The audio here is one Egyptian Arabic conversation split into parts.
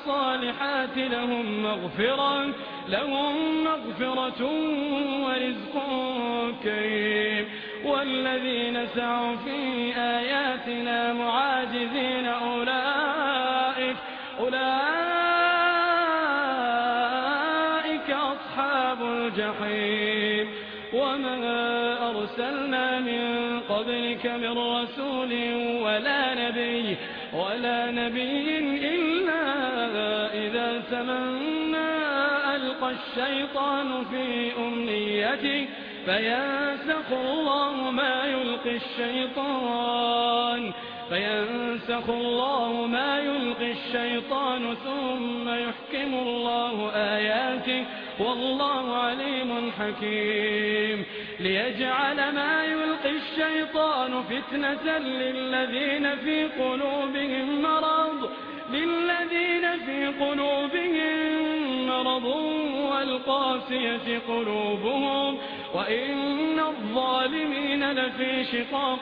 الصالحات لهم مغفرة لهم مغفرة ورزق كريم والذين سعوا في آياتنا معاجزين أولئك أولئك أصحاب الجحيم وما أرسلنا من قبلك من رسول ولا نبي ولا نبي إلا إذا تمنى ألقى الشيطان في أمنيته فينسخ الله ما يلقي الشيطان فينسخ الله ما يلقي الشيطان ثم يحكم الله آياته والله عليم حكيم ليجعل ما يلقي الشيطان فتنة للذين في قلوبهم مرض للذين في قلوبهم مرض والقاسية قلوبهم وإن الظالمين لفي شقاق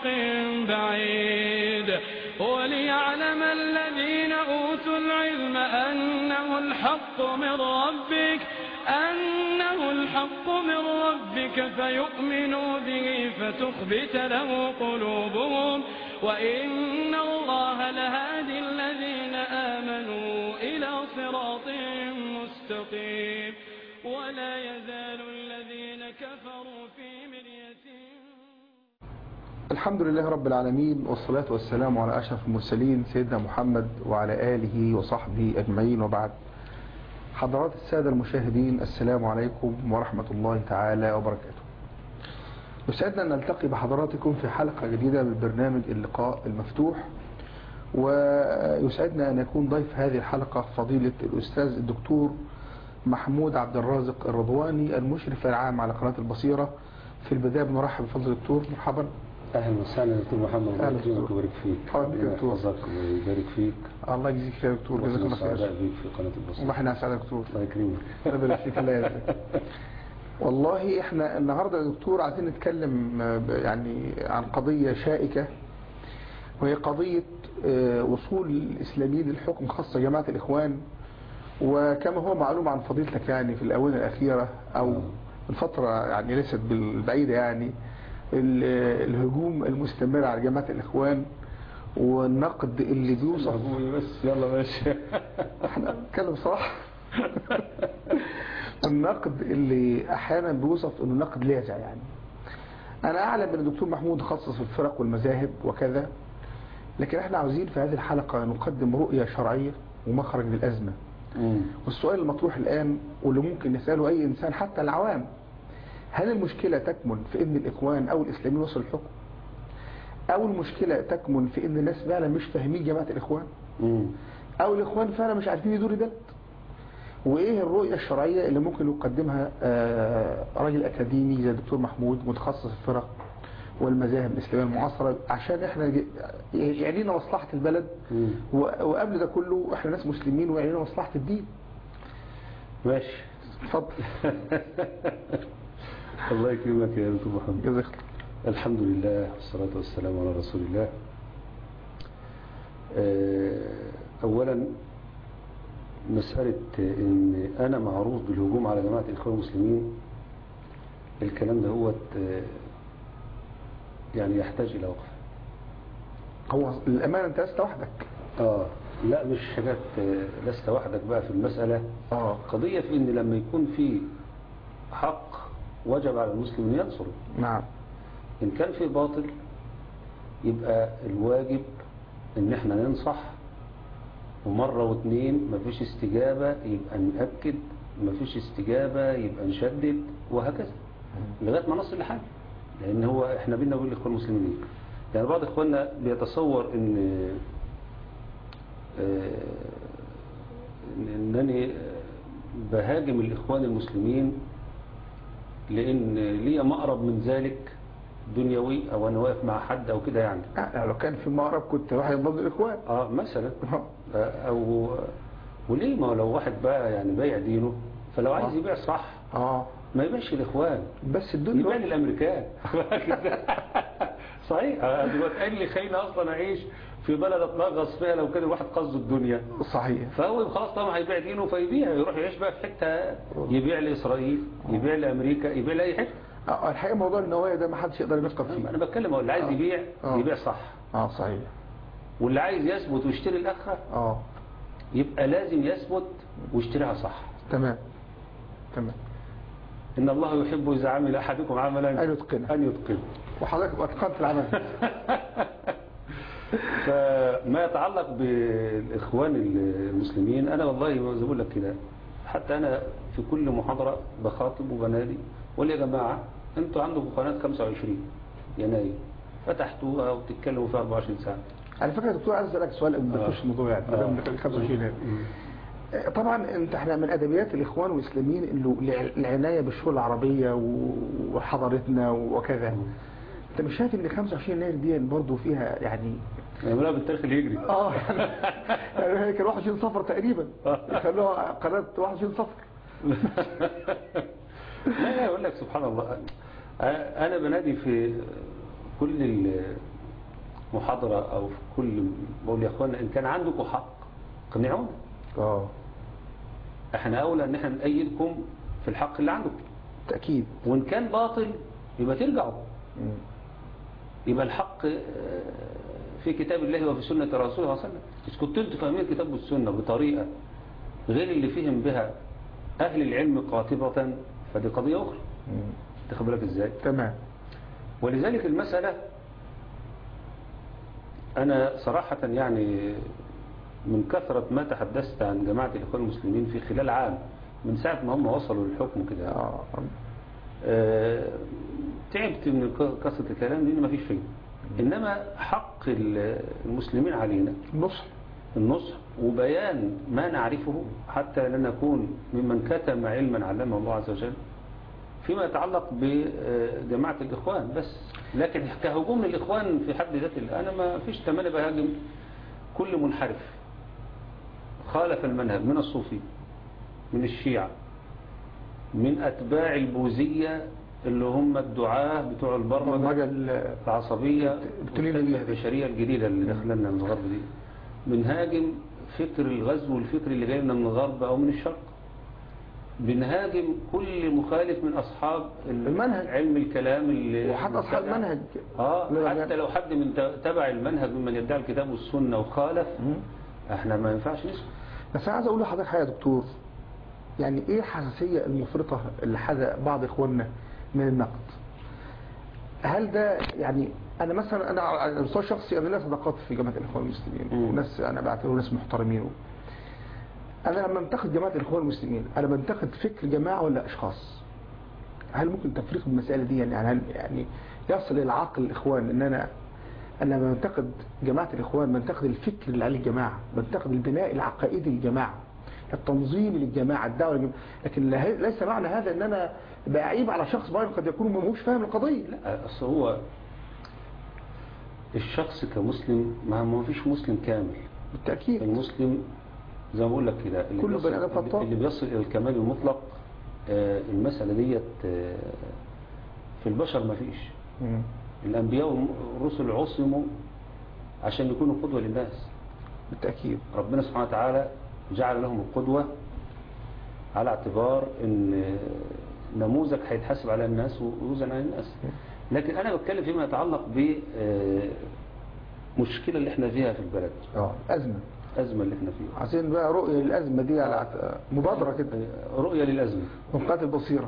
بعيد وليعلم الذين أوتوا العلم أنه الحق من ربك أنه الحق من ربك فيؤمنوا به فتخبت له قلوبهم وإن الله لهادي الذين آمنوا إلى صراط مستقيم ولا يزال الذين كفروا في مرية الحمد لله رب العالمين والصلاة والسلام على أشرف المرسلين سيدنا محمد وعلى آله وصحبه أجمعين وبعد حضرات السادة المشاهدين السلام عليكم ورحمة الله تعالى وبركاته يسعدنا أن نلتقي بحضراتكم في حلقة جديدة من برنامج اللقاء المفتوح ويسعدنا أن يكون ضيف هذه الحلقة فضيلة الأستاذ الدكتور محمود عبد الرازق الرضواني المشرف العام على قناة البصيرة في البداية بنرحب بفضل الدكتور مرحبا اهلا وسهلا دكتور محمد الله أهلا يكرمك دكتور. ويبارك فيك حبيبي ربنا دكتور. يحفظك ويبارك فيك الله يجزيك خير يا دكتور جزاك الله واحنا سعداء خير بيك في قناه البصيره والله احنا اسعد يا دكتور الله يكرمك ربنا يبارك فيك الله يجزاك والله احنا النهارده يا دكتور عايزين نتكلم آه، ب- يعني عن قضية شائكة وهي قضية آه، وصول الإسلاميين للحكم خاصة جماعة الإخوان وكما هو معلوم عن فضيلتك يعني في الآونة الأخيرة أو الفترة يعني ليست بالبعيدة يعني ال- الهجوم المستمر على جماعة الإخوان والنقد اللي بيوصف ابوي بس يلا ماشي احنا بنتكلم صح النقد اللي احيانا بيوصف انه نقد لاذع يعني انا اعلم ان الدكتور محمود خصص في الفرق والمذاهب وكذا لكن احنا عاوزين في هذه الحلقة نقدم رؤية شرعية ومخرج للأزمة مم. والسؤال المطروح الآن واللي ممكن نسأله أي إنسان حتى العوام هل المشكلة تكمن في أن الإخوان أو الإسلاميين وصلوا الحكم أو المشكلة تكمن في أن الناس فعلا مش فاهمين جماعة الإخوان مم. او الاخوان فعلا مش عارفين يدوروا البلد وايه الرؤية الشرعية اللي ممكن يقدمها آه، راجل اكاديمي زي الدكتور محمود متخصص في الفرق والمذاهب الاسلامية المعاصرة عشان احنا ج- يعني لنا مصلحة البلد مم. و- وقبل ده كله احنا ناس مسلمين ويعني لنا مصلحة الدين ماشي اتفضل الله يكرمك يا دكتور محمد جزاك الله الحمد لله والصلاة والسلام على رسول الله آه، أولا مسألة إن أنا معروض بالهجوم على جماعة الإخوان المسلمين الكلام ده هو يعني يحتاج إلى وقف هو الامانة انت لست وحدك آه لا مش حاجات آه، لست وحدك بقى في المسألة اه قضية في إن لما يكون في حق وجب على المسلم أن ينصره نعم إن كان في باطل يبقى الواجب إن احنا ننصح ومرة واثنين مفيش استجابة يبقى نأكد مفيش استجابة يبقى نشدد وهكذا لغاية ما نصل لحل لأن هو احنا بينا وبين الإخوان المسلمين يعني بعض إخواننا بيتصور إن آه، إن- إنني آه، بهاجم الإخوان المسلمين لأن لي مقرب من ذلك دنيوي أو أنا واقف مع حد أو كده يعني يعني لو كان في مقرب كنت راح ينضم الاخوان اه مثلا آه. او وليه ما هو لو واحد بقى يعني بايع دينه فلو عايز آه. يبيع صح اه ما يبيعش الاخوان بس يبيع الدنيا للامريكان صحيح آه، دلوقتي قال لي خليني اصلا اعيش في بلد اتنغص فيها لو كان الواحد قصده الدنيا صحيح فهو خلاص طبعا هيبيع دينه فيبيع يروح يعيش بقى في حته يبيع لاسرائيل يبيع لامريكا يبيع لاي حته آه، الحقيقة موضوع النوايا ده ما حدش يقدر ينفق انا فيه بتكلم هو اللي عايز آه. يبيع آه. يبيع صح اه صحيح واللي عايز يثبت ويشتري الاخره اه يبقى لازم يثبت ويشتريها صح تمام تمام ان الله يحب اذا عمل احدكم عملا أن يتقنه. ان يتقنه وحضرتك اتقنت العمل فما يتعلق بالاخوان المسلمين انا والله زي ما بقول لك كده حتى انا في كل محاضره بخاطب وبنادي وقول يا جماعه انتوا عندكم قناه 25 يناير فتحتوها وتتكلموا فيها 24 ساعه على فكرة يا دكتور عايز اسالك سؤال قبل ما آه. نخش الموضوع يعني ما دام آه. دخل 25 هنا. مم. آه، طبعا انت احنا من ادبيات الاخوان والاسلاميين اللي الع- العنايه بالشؤون العربيه و- وحضارتنا وكذا انت مش شايف ان 25 يناير دي برضه فيها يعني يعملوها بالتاريخ الهجري اه يعني يعني هي كان 21 صفر تقريبا خلوها قناه 21 صفر لا اقول لك سبحان الله انا بنادي في كل محاضرة او في كل بقول يا اخوانا ان كان عندكم حق اقنعونا اه احنا اولى ان احنا نأيدكم في الحق اللي عندكم تاكيد وان كان باطل يبقى ترجعوا مم. يبقى الحق آه، في كتاب الله وفي سنة رسوله صلى الله عليه وسلم إذا كنتوا انتوا فاهمين الكتاب والسنة بطريقة غير اللي فهم بها أهل العلم قاطبة فدي قضية أخرى مم. تاخد بالك إزاي تمام ولذلك المسألة أنا صراحة يعني من كثرة ما تحدثت عن جماعة الإخوان المسلمين في خلال عام من ساعة ما هم وصلوا للحكم كده اه آه، تعبت من ك- كثرة الكلام لأن ما فيش فيه إنما حق ال- المسلمين علينا نصح النصح وبيان ما نعرفه حتى لا نكون ممن كتم علما علمه الله عز وجل فيما يتعلق بجماعة الإخوان بس لكن كهجوم للإخوان في حد ذاته أنا ما فيش تمنى بهاجم كل منحرف خالف المنهج من الصوفي من الشيعة من أتباع البوذية اللي هم الدعاة بتوع البرمجة برمجه ال- العصبية بتنين والفتنة ال- البشرية الجديدة اللي دخلنا من الغرب دي بنهاجم فكر الغزو والفكر اللي جاي لنا من الغرب أو من الشرق بنهاجم كل مخالف من أصحاب ال- المنهج. علم الكلام اللي وحتى اصحاب المتبع. المنهج اه لا، حتى يعني- لو حد من ت- تبع المنهج ممن يدعي الكتاب والسنة وخالف مم. احنا ما ينفعش نسكت بس انا عايز اقول لحضرتك حاجه يا دكتور يعني ايه الحساسيه المفرطه اللي حدا بعض اخواننا من النقد هل ده يعني انا مثلا انا على المستوى الشخصي انا ليا صداقات في جماعه الاخوان المسلمين مم. وناس انا بعتبره ناس محترمين انا لما انتقد جماعه الاخوان المسلمين انا بنتقد فكر جماعه ولا اشخاص هل ممكن تفريق المساله دي يعني هل يعني يصل الى عقل الاخوان ان انا انا لما بنتقد جماعه الاخوان بنتقد الفكر اللي عليه الجماعه بنتقد البناء العقائدي للجماعه التنظيم للجماعه الدعوه للجماعه لكن لا- ليس معنى هذا ان انا بعيب على شخص معين قد يكون ما هوش فاهم القضيه لا اصل هو الشخص كمسلم ما ما فيش مسلم كامل بالتاكيد المسلم زي ما بقول لك كده اللي كل بيصل- بني آدم خطاء. اللي بيصل الى الكمال المطلق آه، المسألة ديت آه، في البشر ما فيش مم. الأنبياء والرسل عصموا عشان يكونوا قدوة للناس بالتاكيد ربنا سبحانه وتعالى جعل لهم القدوة على اعتبار ان نموذج هيتحاسب على الناس ويوزن على الناس لكن انا بتكلم فيما يتعلق بمشكلة اللي احنا فيها في البلد اه ازمه أزمة اللي احنا فيها عايزين بقى رؤيه للازمه دي على عت- مبادره كده رؤية للأزمة وقات البصيره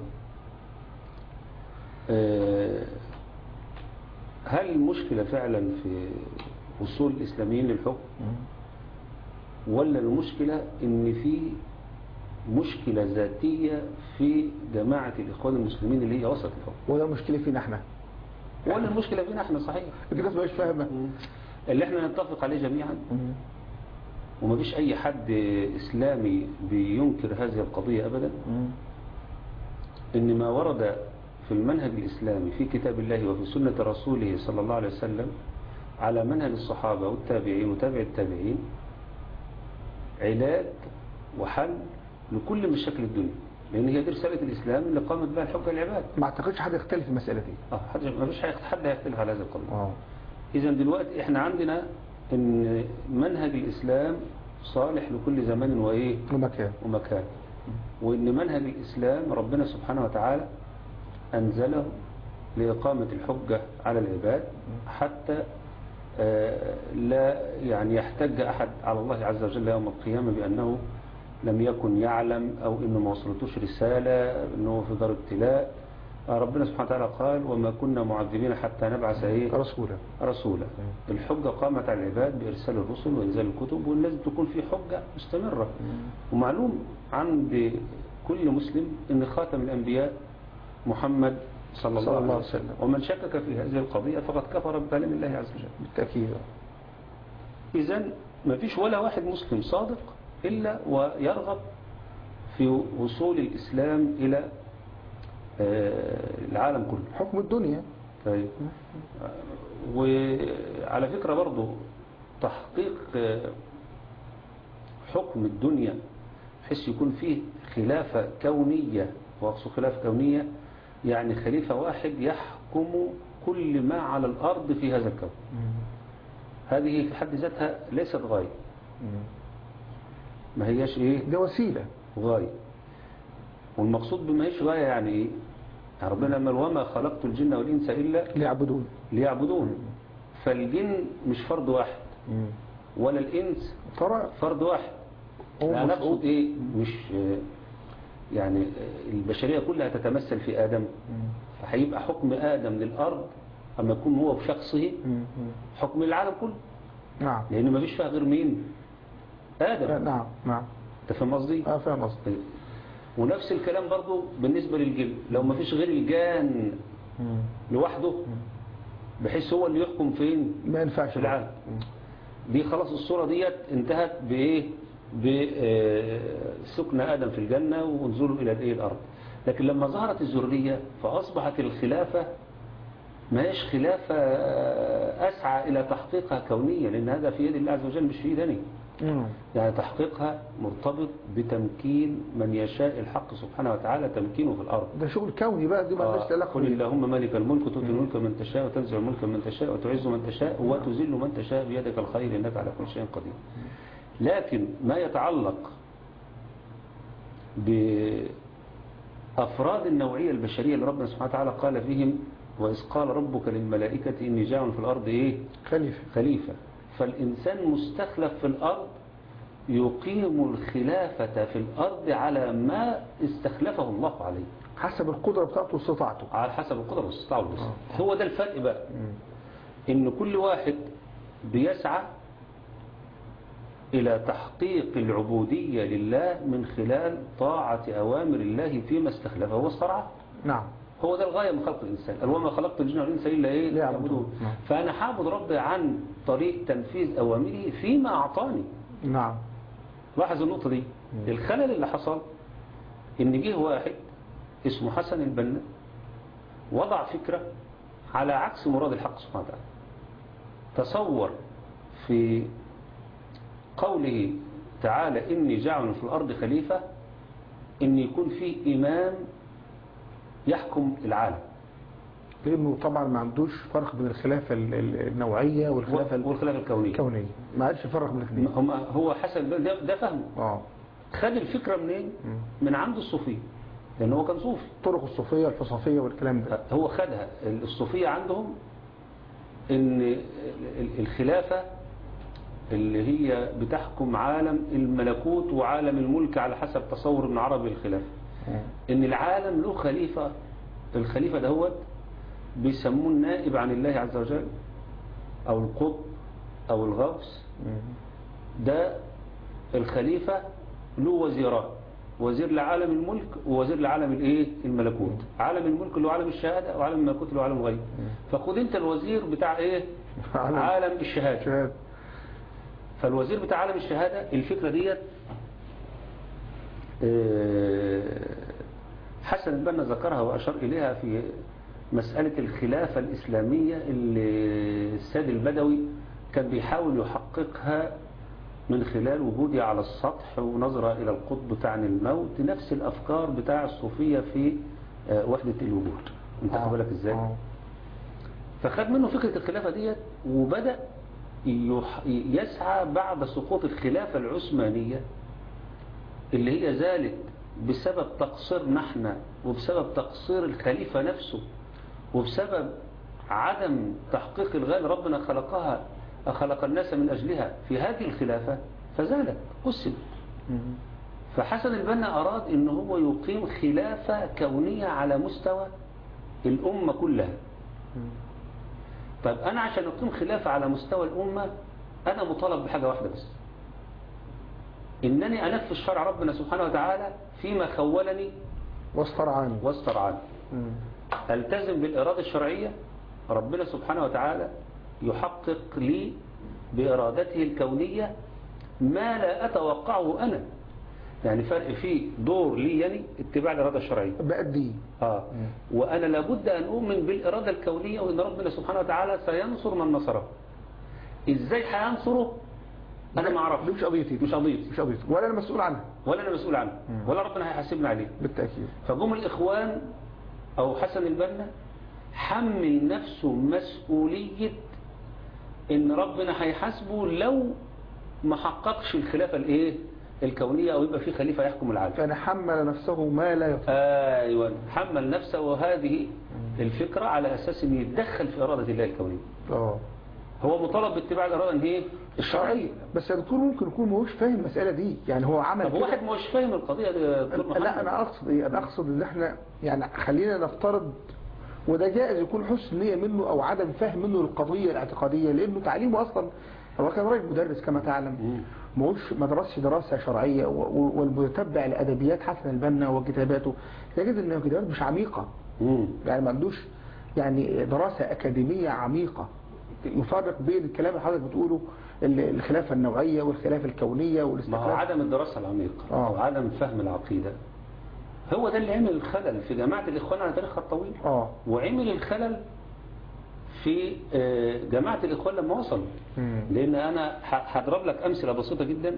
آه، هل المشكلة فعلا في وصول الإسلاميين للحكم ولا المشكلة ان في مشكلة ذاتية في جماعة الإخوان المسلمين اللي هي وسط الحكم وده مشكله فينا احنا ولا المشكلة فينا احنا صحيح الناس مش فاهمه اللي احنا نتفق عليه جميعا مم. ومفيش أي حد إسلامي بينكر هذه القضية أبدا مم. إن ما ورد في المنهج الإسلامي في كتاب الله وفي سنة رسوله صلى الله عليه وسلم على منهج الصحابة والتابعين وتابع التابعين علاج وحل لكل مشاكل الدنيا لأن هي دي رسالة الإسلام اللي قامت بها الحجة العباد ما اعتقدش حد يختلف في المسألة دي اه حد ما فيش حد هيختلف على هذا القول اه إذا دلوقتي إحنا عندنا إن منهج الإسلام صالح لكل زمان وإيه ومكان ومكان وإن منهج الإسلام ربنا سبحانه وتعالى أنزله لإقامة الحجة على العباد حتى آه، لا يعني يحتج أحد على الله عز وجل يوم القيامة بأنه لم يكن يعلم أو إنه ما وصلتوش رسالة إنه في دار ابتلاء آه، ربنا سبحانه وتعالى قال وما كنا معذبين حتى نبعث إيه رسولا رسولا الحجة قامت على العباد بإرسال الرسل وإنزال الكتب ولازم تكون في حجة مستمرة ومعلوم عند كل مسلم أن خاتم الأنبياء محمد صلى الله, صلى الله عليه عليه وسلم. وسلم ومن شكك في هذه القضية فقد كفر بكلام الله عز وجل بالتأكيد إذا ما فيش ولا واحد مسلم صادق إلا ويرغب في وصول الإسلام إلى آه، العالم كله حكم الدنيا طيب وعلى فكرة برضو تحقيق آه، حكم الدنيا بحيث يكون فيه خلافة كونية وأقصد خلافة كونية يعني خليفة واحد يحكم كل ما على الأرض في هذا الكون هذه في حد ذاتها ليست غاية ما هياش إيه ده وسيلة غاية والمقصود بما هيش غاية يعني إيه يعني ربنا لما وما خلقت الجن والإنس إلا ليعبدون ليعبدون فالجن مش فرد واحد ولا الإنس ترى فرد واحد هو لا مفروض. نقصد إيه مش آه، يعني آه، البشرية كلها تتمثل في آدم فهيبقى حكم آدم للأرض أما يكون هو بشخصه حكم العالم كله نعم لأن ما فيش فيها غير مين آدم نعم نعم أنت فاهم قصدي اه فاهم قصدي ونفس الكلام برضو بالنسبة للجن لو ما فيش غير الجان لوحده بحيث هو اللي يحكم فين ما ينفعش في العالم دي خلاص الصورة ديت انتهت بإيه بسكن آدم في الجنة ونزوله إلى الإيه الأرض لكن لما ظهرت الذرية فأصبحت الخلافة ما هيش خلافة أسعى إلى تحقيقها كونيا لأن هذا في يد الله عز وجل مش في يدني مم. يعني تحقيقها مرتبط بتمكين من يشاء الحق سبحانه وتعالى تمكينه في الأرض ده شغل كوني بقى دي ما لهاش علاقة قل بيه. اللهم مالك الملك تؤتي الملك من تشاء وتنزع الملك من تشاء وتعز من تشاء وتذل من تشاء بيدك الخير انك على كل شيء قدير لكن ما يتعلق بأفراد النوعية البشرية اللي ربنا سبحانه وتعالى قال فيهم وإذ قال ربك للملائكة إني جاعل في الأرض إيه خليفة خليفة فالإنسان مستخلف في الأرض يقيم الخلافة في الأرض على ما استخلفه الله عليه حسب القدرة بتاعته واستطاعته على حسب القدرة والاستطاعة والبصر هو ده الفرق بقى ان كل واحد بيسعى الى تحقيق العبودية لله من خلال طاعة اوامر الله فيما استخلفه واسترعاه نعم هو ده الغاية من خلق الإنسان قال وما خلقت الجن والإنس إلا إيه ليعبدون. ليعبدون نعم. فأنا حابد ربي عن طريق تنفيذ أوامره فيما أعطاني نعم لاحظ النقطة دي الخلل اللي حصل ان جه واحد اسمه حسن البنا وضع فكرة على عكس مراد الحق سبحانه وتعالى تصور في قوله تعالى إني جعل في الأرض خليفة إن يكون في إمام يحكم العالم لأنه طبعا ما عندوش فرق بين الخلافة ال- ال- النوعية والخلافة ال- والخلافة الكونية الكونية ما عادش يفرق بين الاثنين هم هو حسن البنا ده, ده فهمه اه خد الفكرة منين مم. من عند الصوفية لأنه هو كان صوفي الطرق الصوفية الفلسفية والكلام ده هو خدها الصوفية عندهم ان الخلافة اللي هي بتحكم عالم الملكوت وعالم الملك على حسب تصور ابن عربي الخلافة ان العالم له خليفة الخليفة دهوت بيسموه النائب عن الله عز وجل او القطب او الغوث ده الخليفة له وزيران وزير لعالم الملك ووزير لعالم الايه الملكوت عالم الملك اللي هو عالم الشهادة وعالم الملكوت اللي هو عالم الغيب فخد انت الوزير بتاع ايه عالم- عالم الشهادة شهاد فالوزير بتاع عالم الشهادة الفكرة ديت آه، حسن البنا ذكرها وأشار إليها في مسألة الخلافة الإسلامية اللي السيد البدوي كان بيحاول يحققها من خلال وجودي على السطح ونظرة إلى القطب تعني الموت نفس الأفكار بتاع الصوفية في آه، وحدة الوجود انت آه. خد بالك ازاي آه. فخد منه فكرة الخلافة ديت وبدأ يح- يسعى بعد سقوط الخلافة العثمانية اللي هي زالت بسبب تقصيرنا احنا وبسبب تقصير الخليفة نفسه وبسبب عدم تحقيق الغاية اللي ربنا خلقها خلق الناس من أجلها في هذه الخلافة فزالت قسمت مم. فحسن البنا أراد أن هو يقيم خلافة كونية على مستوى الأمة كلها مم. طيب أنا عشان أقيم خلافة على مستوى الأمة أنا مطالب بحاجة واحدة بس إنني أنفذ شرع ربنا سبحانه وتعالى فيما خولني واسترعاني واسترعاني مم. التزم بالإرادة الشرعية ربنا سبحانه وتعالى يحقق لي بإرادته الكونية ما لا أتوقعه أنا يعني فرق في دور لي يعني اتباع الإرادة الشرعية بأدي آه. وأنا لابد أن أؤمن بالإرادة الكونية وأن ربنا سبحانه وتعالى سينصر من نصره إزاي هينصره أنا ما أعرفش دي مش قضيتي مش قضيتي مش قضيتي ولا أنا مسؤول عنها ولا أنا مسؤول عنه مم. ولا ربنا هيحاسبنا عليه بالتأكيد فجم الإخوان أو حسن البنا حمل نفسه مسؤولية إن ربنا هيحاسبه لو ما حققش الخلافة الإيه الكونية أو يبقى في خليفة يحكم العالم فأنا حمل نفسه ما لا يطيق أيوة حمل نفسه وهذه الفكرة على أساس أن يتدخل في إرادة الله الكونية اه هو مطالب باتباع الإرادة إن هي الشرعية بس يا دكتور ممكن يكون ماهوش فاهم المسألة دي يعني هو عمل طب كده واحد مش فاهم القضية دي يا دكتور محمد. لا انا اقصد ايه انا اقصد ان احنا يعني خلينا نفترض وده جائز يكون حسن نية منه او عدم فهم منه للقضية الاعتقادية لانه تعليمه اصلا هو كان راجل مدرس كما تعلم مم. ماهوش ما درسش دراسة شرعية و- و- والمتبع لأدبيات حسن البنا وكتاباته يجد ان كتاباته مش عميقة مم. يعني ما عندوش يعني دراسة أكاديمية عميقة يفرق بين الكلام اللي حضرتك بتقوله ال- الخلافة النوعية والخلافة الكونية ما هو والاستخلاف عدم الدراسة العميقة آه. أو عدم فهم العقيدة هو ده اللي عمل الخلل في جماعة الإخوان على تاريخها الطويل اه وعمل الخلل في آه، جماعة الإخوان لما وصلوا مم. لأن أنا ه- هضرب لك أمثلة بسيطة جدا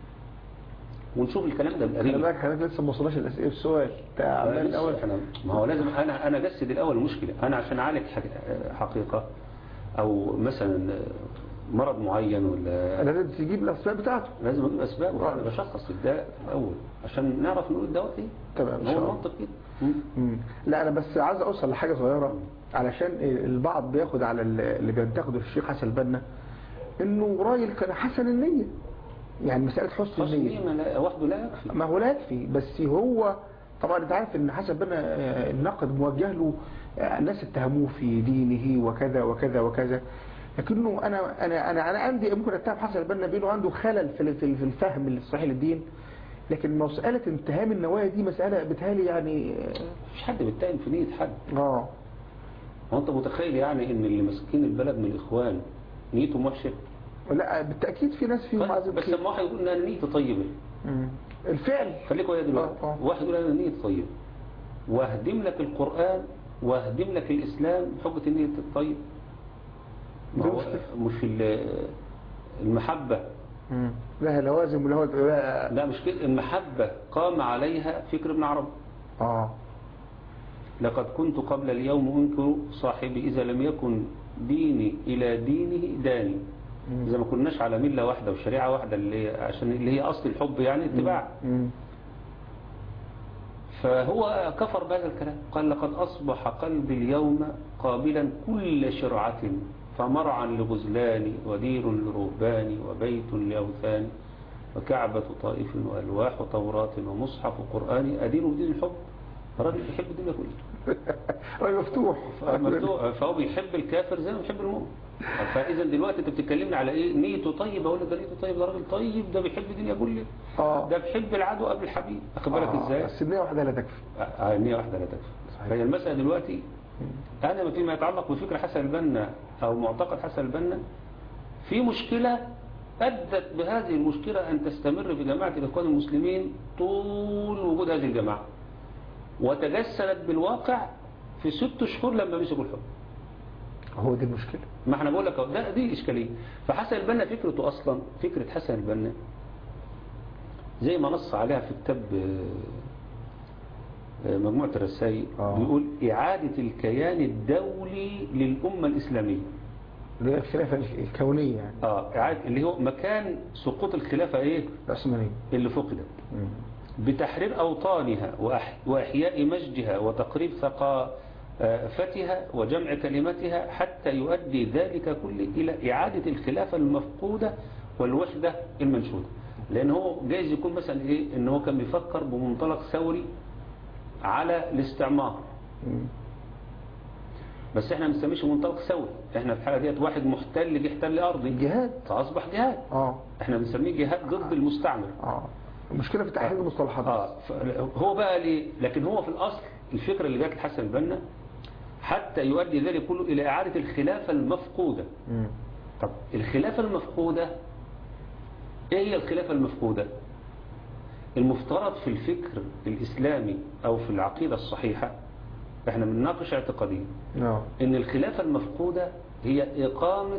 ونشوف الكلام ده خلي بالقريب بالك حضرتك لسه ما وصلناش الاسئله السؤال بتاع عمال لسه الاول إحنا- ما هو لازم أنا أنا أجسد الأول المشكلة أنا عشان أعالج حق- حقيقة أو مثلا مرض معين ولا لازم تجيب الاسباب بتاعته لازم أجيب أسباب آه. أنا بشخص الداء الأول عشان نعرف نقول الدواء إيه تمام إن هو شاء الله. المنطق كده مم. مم. لا انا بس عايز اوصل لحاجه صغيره علشان البعض بياخد على ال- اللي بينتقده الشيخ حسن البنا انه راجل كان حسن النيه يعني مساله حسن حسن النيه نية ما لا- وحده لا يكفي ما هو لا يكفي بس هو طبعا انت عارف ان حسن بنا آه، النقد موجه له آه، الناس اتهموه في دينه وكذا وكذا وكذا لكنه انا انا انا انا عندي ممكن اتهم حسن البنا بانه عنده خلل في في في الفهم الصحيح للدين لكن مساله اتهام النوايا دي مساله بتهالي يعني مفيش حد بيتهم في نية حد اه هو انت متخيل يعني ان اللي ماسكين البلد من الاخوان نيتهم وحشه لا بالتاكيد في ناس فيهم عايزين بس خير. لما واحد يقول ان انا نيتي طيبه مم. الفعل خليك ويا دلوقتي آه، آه. واحد يقول انا نيتي طيبه واهدم لك القران واهدم لك الاسلام بحجه النيه الطيب ما دي هو مشكلة. مش ال- المحبه مم. لها لوازم ولها لا لا مش كده المحبه قام عليها فكر ابن عربي اه لقد كنت قبل اليوم أنكر صاحبي إذا لم يكن ديني إلى دينه داني مم. إذا ما كناش على ملة واحدة وشريعة واحدة اللي هي عشان اللي هي أصل الحب يعني اتباع مم. فهو كفر بهذا الكلام قال لقد أصبح قلبي اليوم قابلا كل شرعة فمرعا لغزلان ودير لرهبان وبيت لأوثان وكعبة طائف وألواح توراة ومصحف قرآن أدين بدين الحب راجل بيحب الدنيا كلها راجل مفتوح مفتوح فهو بيحب الكافر زي ما بيحب المؤمن فاذا دلوقتي انت بتتكلمني على ايه نيته طيبه اقول لك ده نيته طيب ده راجل طيب ده بيحب الدنيا كلها اه ده بيحب العدو قبل الحبيب اخد بالك آه، ازاي بس النية واحدة لا تكفي آه، نيه واحده لا تكفي صحيح. فهي المساله دلوقتي انا فيما يتعلق بفكر حسن البنا او معتقد حسن البنا في مشكله ادت بهذه المشكله ان تستمر في جماعه الاخوان المسلمين طول وجود هذه الجماعه وتجسدت بالواقع في ست شهور لما مسكوا الحكم هو دي المشكلة ما احنا بقول لك أهو، ده دي اشكاليه فحسن البنا فكرته اصلا فكره حسن البنا زي ما نص عليها في كتاب آه، آه، مجموعه الرسائل آه. بيقول اعاده الكيان الدولي للامه الاسلاميه اللي هي الخلافة الكونية يعني اه اعاده اللي هو مكان سقوط الخلافه ايه العثمانية اللي فقدت مم. بتحرير أوطانها وأح- وإحياء مجدها وتقريب ثقافتها وجمع كلمتها حتى يؤدي ذلك كله إلى إعادة الخلافة المفقودة والوحدة المنشودة لأن هو جايز يكون مثلا إيه إن هو كان بيفكر بمنطلق ثوري على الاستعمار مم. بس احنا ما بنسميش منطلق ثوري احنا في الحالة ديت واحد محتل بيحتل أرضي الجهاد فأصبح جهاد اه احنا بنسميه جهاد ضد المستعمر اه المشكلة في تحديد المصطلحات اه ف- هو بقى ليه لكن هو في الأصل الفكرة اللي جات لحسن البنا حتى يؤدي ذلك كله إلى إعادة الخلافة المفقودة مم. طب الخلافة المفقودة إيه هي الخلافة المفقودة المفترض في الفكر الإسلامي أو في العقيدة الصحيحة احنا بنناقش اعتقاديا اه ان الخلافة المفقودة هي إقامة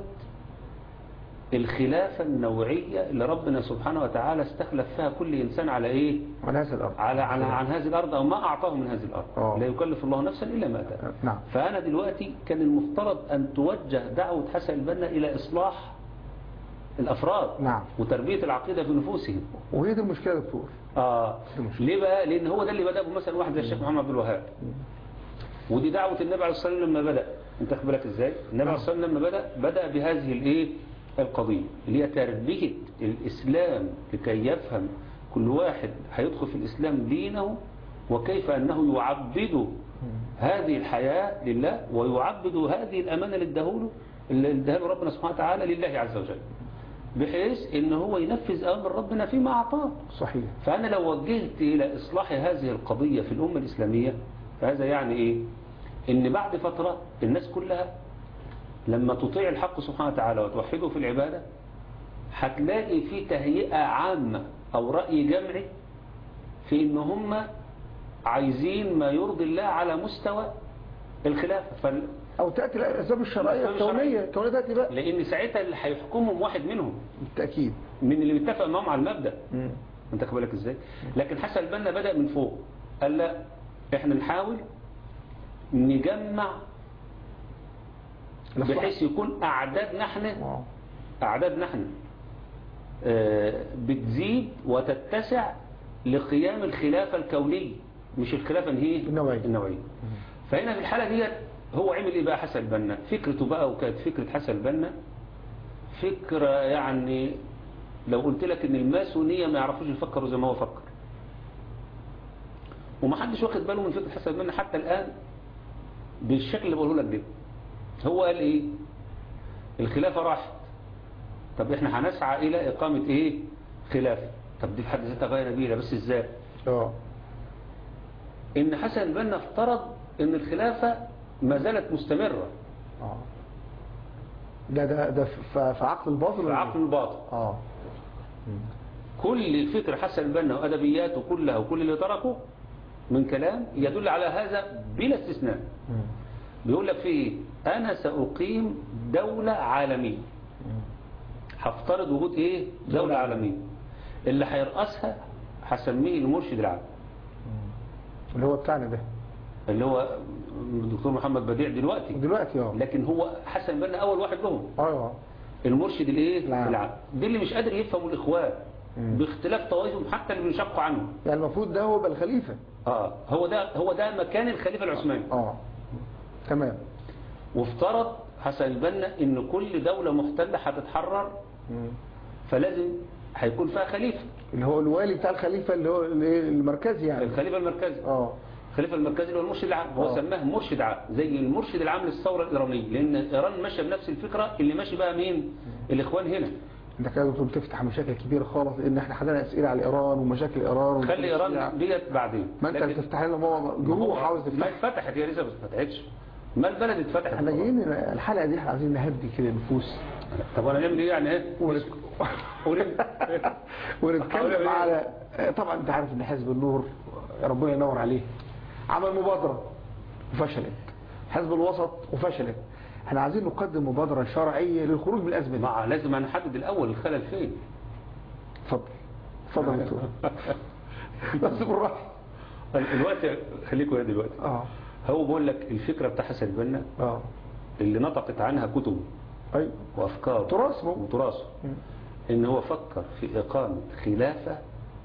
الخلافة النوعية اللي ربنا سبحانه وتعالى استخلف فيها كل إنسان على إيه على هذا الأرض على على عن هذه الأرض أو ما أعطاه من هذه الأرض آه. لا يكلف الله نفسا إلا ما أتاه نعم فأنا دلوقتي كان المفترض أن توجه دعوة حسن البنا إلى إصلاح الأفراد نعم. وتربية العقيدة في نفوسهم وهي دي المشكلة يا دكتور آه دي المشكلة. ليه بقى لأن هو ده اللي بدأ مثلا واحد زي الشيخ محمد عبد الوهاب ودي دعوة النبي عليه الصلاة والسلام لما بدأ انت خد بالك ازاي النبي عليه الصلاة والسلام لما بدأ بدأ بهذه الايه القضية اللي هي تربية الإسلام لكي يفهم كل واحد هيدخل في الإسلام دينه وكيف أنه يعبد هذه الحياة لله ويعبد هذه الأمانة اللي اداهوله اللي اداها ربنا سبحانه وتعالى لله عز وجل بحيث ان هو ينفذ أمر ربنا فيما أعطاه صحيح فأنا لو وجهت إلى إصلاح هذه القضية في الأمة الإسلامية فهذا يعني إيه إن بعد فترة الناس كلها لما تطيع الحق سبحانه وتعالى وتوحده في العبادة هتلاقي في تهيئة عامة أو رأي جمعي في إن هم عايزين ما يرضي الله على مستوى الخلافة فال... أو تأتي الأسباب الشرعية الأسباب الكونية الكونية تأتي بقى لأن ساعتها اللي هيحكمهم واحد منهم بالتأكيد من اللي متفق معهم على المبدأ مم. انت خد بالك ازاي لكن حسن البنا بدأ من فوق قال لا احنا نحاول نجمع الإصلاح. بحيث يكون اعدادنا احنا آه. اعدادنا احنا آه، بتزيد وتتسع لقيام الخلافة الكونية مش الخلافة اللي هي النوعية. النوعية فهنا في الحالة دي هو عمل ايه بقى حسن البنا فكرته بقى وكانت فكرة حسن البنا فكرة يعني لو قلت لك ان الماسونية ما يعرفوش يفكروا زي ما هو فكر ومحدش واخد باله من فكرة حسن البنا حتى الآن بالشكل اللي بقوله لك ده هو قال ايه الخلافة راحت طب احنا هنسعى الى اقامة ايه خلافة طب دي في حد ذاتها غاية نبيلة بس ازاي اه ان حسن البنا افترض ان الخلافة ما زالت مستمرة اه ده ده ده في في عقل الباطل في ولا عقل إيه؟ الباطل اه كل الفكر حسن البنا وأدبياته كلها وكل اللي تركه من كلام يدل على هذا بلا استثناء مم. بيقول لك فيه أنا سأقيم دولة عالمية مم. هفترض وجود إيه دولة عالمية اللي هيرأسها هسميه المرشد العام مم. اللي هو بتاعنا ده اللي هو الدكتور محمد بديع دلوقتي دلوقتي اه لكن هو حسن بنا أول واحد لهم اه المرشد الايه العام. العام دي اللي مش قادر يفهموا الإخوان مم. باختلاف طوائفهم حتى اللي بينشقوا عنه يعني المفروض ده هو يبقى الخليفة اه هو ده هو ده مكان الخليفة العثماني اه تمام وافترض حسن البنا ان كل دولة محتلة هتتحرر مم. فلازم هيكون فيها خليفة اللي هو الوالي بتاع الخليفة اللي هو اللي- المركزي يعني الخليفة المركزي اه الخليفة المركزي اللي هو المرشد العام هو آه. سماه مرشد عام زي المرشد العام للثورة الإيرانية لأن إيران ماشية بنفس الفكرة اللي ماشي بقى مين الإخوان هنا انت كده دكتور بتفتح مشاكل كبيرة خالص لان احنا عندنا اسئلة على ايران ومشاكل ايران خلي إيران ديت بعدين ما انت لكن بتفتح لنا ماما جروح عاوز ما تفتح اتفتحت هي لسه ما اتفتحتش ما البلد اتفتحت احنا جايين الحلقة دي احنا عايزين نهدي كده النفوس طب انا نعمل ايه يعني ايه ونت- ونعمل- ونتكلم على طبعا انت عارف ان حزب النور ربنا ينور عليه عمل مبادرة وفشلت حزب الوسط وفشلت احنا عايزين نقدم مبادرة شرعية للخروج من الأزمة دي مع لازم نحدد الاول الخلل فين اتفضل اتفضل يا دكتور بس بالراحة دلوقتي خليكوا هنا دلوقتي اه هو بقول لك الفكره بتاع حسن البنا اه اللي نطقت عنها كتبه ايوه وافكاره تراث بقى. وتراثه مم. ان هو فكر في اقامه خلافه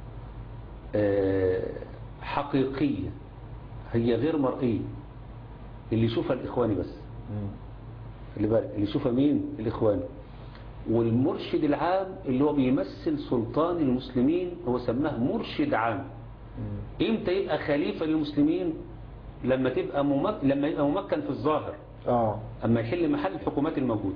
آه، حقيقيه هي غير مرئيه اللي يشوفها الاخواني بس اللي بالك اللي يشوفها مين الاخواني والمرشد العام اللي هو بيمثل سلطان المسلمين هو سماه مرشد عام امتى يبقى خليفه للمسلمين لما تبقى ممك... لما يبقى ممكن في الظاهر اه اما يحل محل الحكومات الموجوده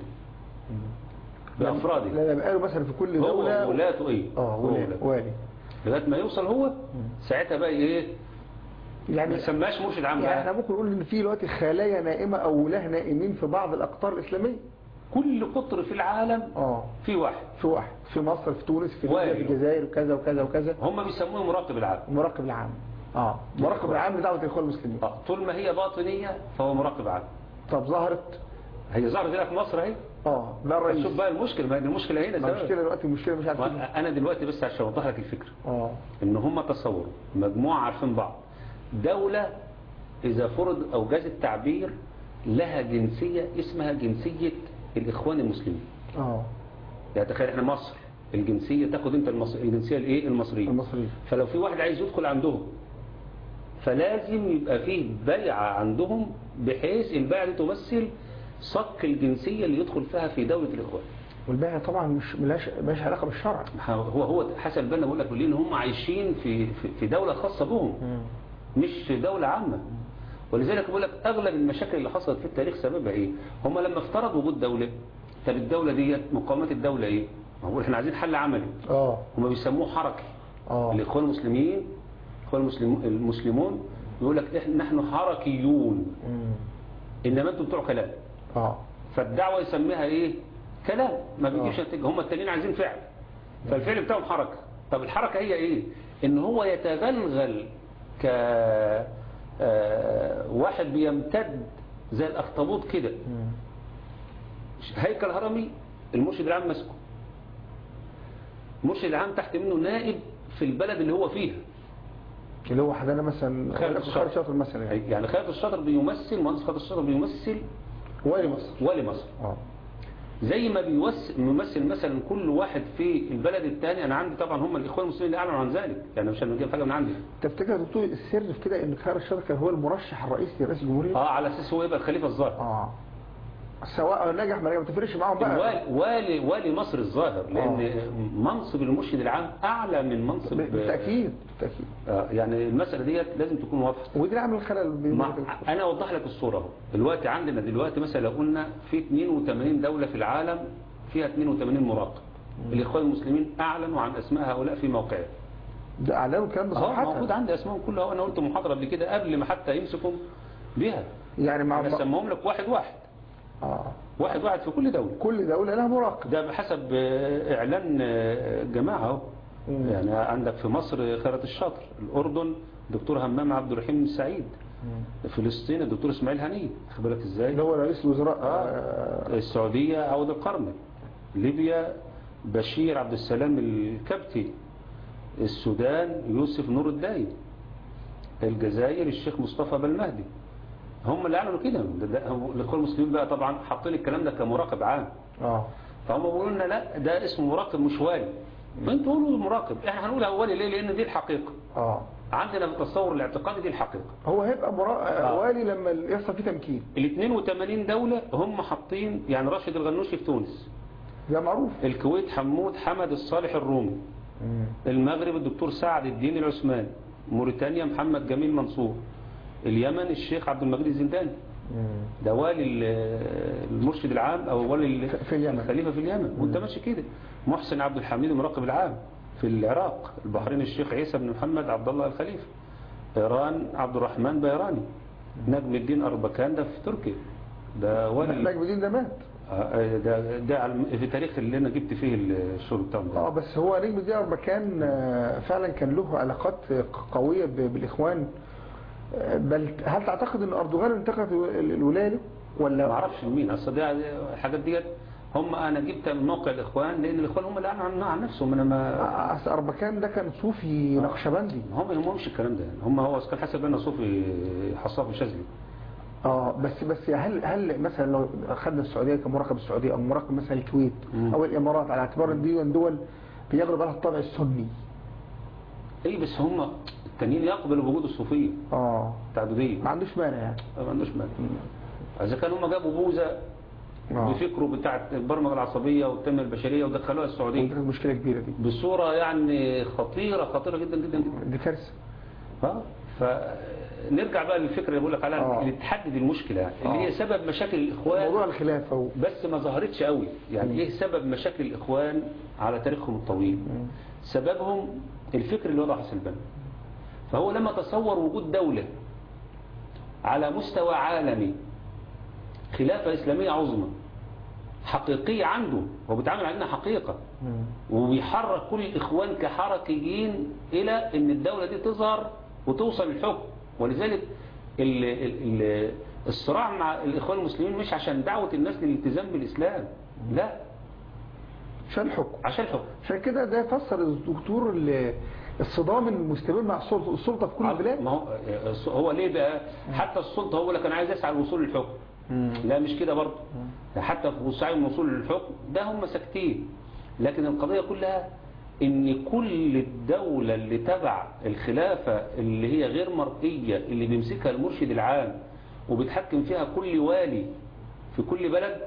بافراده لا يبقى له مثلا في كل هو دولة ولاته ايه اه هو والي ولاته. والي لغايه ما يوصل هو ساعتها بقى ايه ما يعني يسماش مرشد عام يعني احنا بقى ممكن نقول ان في دلوقتي خلايا نائمة او ولاه نائمين في بعض الاقطار الاسلامية كل قطر في العالم اه في واحد في واحد في مصر في تونس في ليبيا والي. في الجزائر وكذا وكذا وكذا هم بيسموه مراقب العام المراقب العام اه المراقب العام لدعوة الاخوان المسلمين آه، طول ما هي باطنيه فهو مراقب عام طب ظهرت هي ظهرت هنا في مصر اهي اه لا الرئيس شوف بقى المشكله ما هي المشكله هنا ما سبب. المشكلة دلوقتي المشكلة مش عارفين ما انا دلوقتي بس عشان اوضح لك الفكره اه ان هم تصوروا مجموعه عارفين بعض دوله اذا فرض او جاز التعبير لها جنسيه اسمها جنسيه الاخوان المسلمين اه يعني تخيل احنا مصر الجنسيه تاخد انت المصر الجنسيه الايه المصريه المصريين فلو في واحد عايز يدخل عندهم فلازم يبقى فيه بيعة عندهم بحيث البيعة دي تمثل صك الجنسية اللي يدخل فيها في دولة الإخوان والبيع طبعا مش ملاش ملاش علاقة بالشرع هو هو حسن البنا بقول لك ليه ان هم عايشين في في- في دولة خاصة بهم مش في دولة عامة ولذلك بقول لك اغلب المشاكل اللي حصلت في التاريخ سببها ايه هم لما افترضوا وجود دولة طب الدولة ديت مقاومات الدولة ايه ما هو احنا عايزين حل عملي اه هم بيسموه حركي اه الإخوان المسلمين الإخوان المسلم- المسلمون يقول لك إحنا نحن حركيون مم. إنما أنتم بتوع كلام اه فالدعوة يسميها إيه كلام ما بيجيش آه. نتيجة هم التانيين عايزين فعل فالفعل بتاعهم حركة طب الحركة هي إيه إن هو يتغلغل ك آه، واحد بيمتد زي الأخطبوط كده مم. هيكل هرمي المرشد العام ماسكه المرشد العام تحت منه نائب في البلد اللي هو فيها اللي هو حدانا مثلا خالد خالد الشاطر. شاطر مثلا يعني يعني خالد الشاطر بيمثل مهندس خالد الشاطر بيمثل والي مصر والي مصر اه زي ما بيوس- بيمثل مثلا كل واحد في البلد الثاني انا عندي طبعا هم الاخوان المسلمين اللي اعلنوا عن ذلك يعني مش هنجيب حاجه من عندي تفتكر يا دكتور السر في كده ان خالد شاطر كان هو المرشح الرئيسي لرئيس الجمهورية اه على اساس هو يبقى الخليفه الظاهر اه سواء نجح ما نجح ما تفرقش معاهم بقى الوالي والي والي مصر الظاهر لان منصب المرشد العام اعلى من منصب بالتأكيد بالتأكيد آه يعني المساله ديت لازم تكون واضحه ودي اللي عامل الخلل بين مع انا اوضح لك الصوره اهو دلوقتي عندنا دلوقتي مثلا لو قلنا في 82 دوله في العالم فيها 82 مراقب الاخوان المسلمين اعلنوا عن اسماء هؤلاء في موقعهم ده اعلنوا الكلام ده اه صراحة موجود عندي اسمائهم كلها وانا قلت محاضره قبل كده قبل ما حتى يمسكوا بها يعني مع انا سموهم لك واحد واحد اه واحد واحد في كل دوله كل دولة لها مراقب ده بحسب آه، اعلان آه، جماعه اهو مم. يعني عندك في مصر خيرت الشاطر الاردن دكتور همام عبد الرحيم السعيد فلسطين الدكتور اسماعيل هنيه خد بالك ازاي اللي هو رئيس الوزراء آه. آه. السعودية عود القرن ليبيا بشير عبد السلام الكبتي السودان يوسف نور الداي الجزائر الشيخ مصطفى بالمهدي هم اللي اعلنوا كده ده- ده- هو الاخوان المسلمين بقى طبعا حاطين الكلام ده كمراقب عام اه فهم بيقولوا لنا لا ده اسمه مراقب مش والي انتوا قولوا مراقب احنا هنقول هو والي ليه لان دي الحقيقه اه عندنا في التصور الاعتقادي دي الحقيقه هو هيبقى مرا... آه. والي لما يحصل فيه تمكين ال 82 دولة هم حاطين يعني راشد الغنوشي في تونس ده معروف الكويت حمود حمد الصالح الرومي المغرب الدكتور سعد الدين العثماني موريتانيا محمد جميل منصور اليمن الشيخ عبد المجيد الزنداني ده والي ال- المرشد العام او والي ال- في اليمن. الخليفه في اليمن وانت ماشي كده محسن عبد الحميد المراقب العام في العراق البحرين الشيخ عيسى بن محمد عبد الله الخليفه ايران عبد الرحمن بيراني نجم الدين اربكان ده في تركيا ده والي نجم الدين ده مات آه، ده ده على- في تاريخ اللي انا جبت فيه الشغل بتاعهم ده اه بس هو نجم الدين أربكان آه، فعلا كان له علاقات قوية ب- بالإخوان آه، بل هل تعتقد أن أردوغان انتقد ال- الولاية له؟ ولا ما اعرفش مين اصل ده الحاجات ديت هم انا جبت من موقع الاخوان لان الاخوان هم اللي اعلنوا عنها عن نفسهم انا ما أصل أربكان ده كان صوفي نقشبندي هم ما يهمهمش الكلام ده هم هو كان حسب لنا صوفي حصاف الشاذلي اه بس بس هل هل مثلا لو اخذنا السعوديه كمراقب السعوديه او مراقب مثلا الكويت مم. او الامارات على اعتبار ان دي دول بيغلب عليها الطابع السني اي بس هم التانيين يقبلوا بوجود الصوفيه اه التعدديه ما عندوش مانع يعني ما عندوش مانع اذا كان هم جابوا بوذا آه. بفكره بتاع البرمجه العصبيه والتنميه البشريه ودخلوها ودي السعوديه كانت مشكله كبيره دي بصوره يعني خطيره خطيره جدا جدا جدا دي كارثه اه فنرجع بقى للفكره اللي بقول لك عليها آه. اللي تحدد المشكله يعني اللي هي آه. سبب مشاكل الاخوان موضوع الخلافه و... بس ما ظهرتش قوي يعني ايه سبب مشاكل الاخوان على تاريخهم الطويل سببهم الفكر اللي وضع حسن البنا فهو لما تصور وجود دولة على مستوى عالمي خلافة إسلامية عظمى حقيقية عنده هو بيتعامل علينا حقيقة مم. وبيحرك كل الإخوان كحركيين إلى أن الدولة دي تظهر وتوصل للحكم ولذلك ال ال ال الصراع مع الإخوان المسلمين مش عشان دعوة الناس للالتزام بالإسلام لا عشان الحكم عشان الحكم عشان كده ده فسر الدكتور ال- الصدام المستمر مع السلطه السلطه في كل البلاد ما هو هو ليه بقى حتى السلطة هو اللي كان عايز يسعى للوصول للحكم لا مش كده برضه حتى في سعي الوصول للحكم ده هم ساكتين لكن القضية كلها ان كل الدولة اللي تبع الخلافة اللي هي غير مرئية اللي بيمسكها المرشد العام وبيتحكم فيها كل والي في كل بلد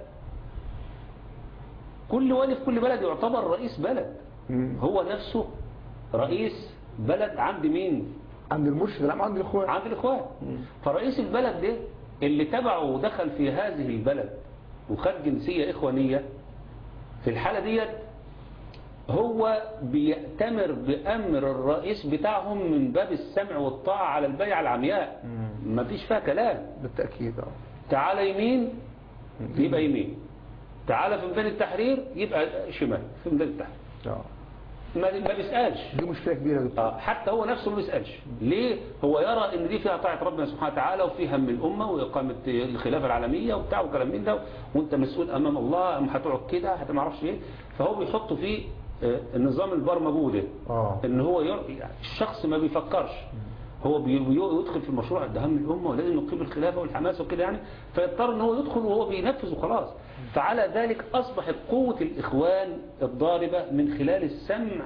كل والي في كل بلد يعتبر رئيس بلد مم. هو نفسه رئيس بلد عند مين عند المرشد العام عند الاخوان عند الاخوان فرئيس البلد ده اللي تبعه ودخل في هذه البلد وخد جنسية إخوانية في الحالة ديت هو بيأتمر بأمر الرئيس بتاعهم من باب السمع والطاعة على البيعة العمياء ما فيش فيها كلام بالتاكيد اه تعالى يمين يبقى يمين تعالى في ميدان التحرير يبقى شمال في ميدان التحرير اه ما ما بيسألش دي مشكله كبيره يا دكتور آه، حتى هو نفسه ما بيسألش ليه هو يرى ان دي فيها طاعة ربنا سبحانه وتعالى وفيها هم الأمة وإقامة الخلافة العالمية وبتاع وكلام من ده وانت مسؤول أمام الله أم هتقعد كده هتما اعرفش ايه فهو بيحط فيه آه، النظام البرمجو ده اه ان هو ير... يعني الشخص ما بيفكرش هو بي- بي- يدخل في المشروع ده هم الأمة ولازم نقيم الخلافة والحماس وكده يعني فيضطر ان هو يدخل وهو بينفذ وخلاص فعلى ذلك أصبحت قوة الإخوان الضاربة من خلال السمع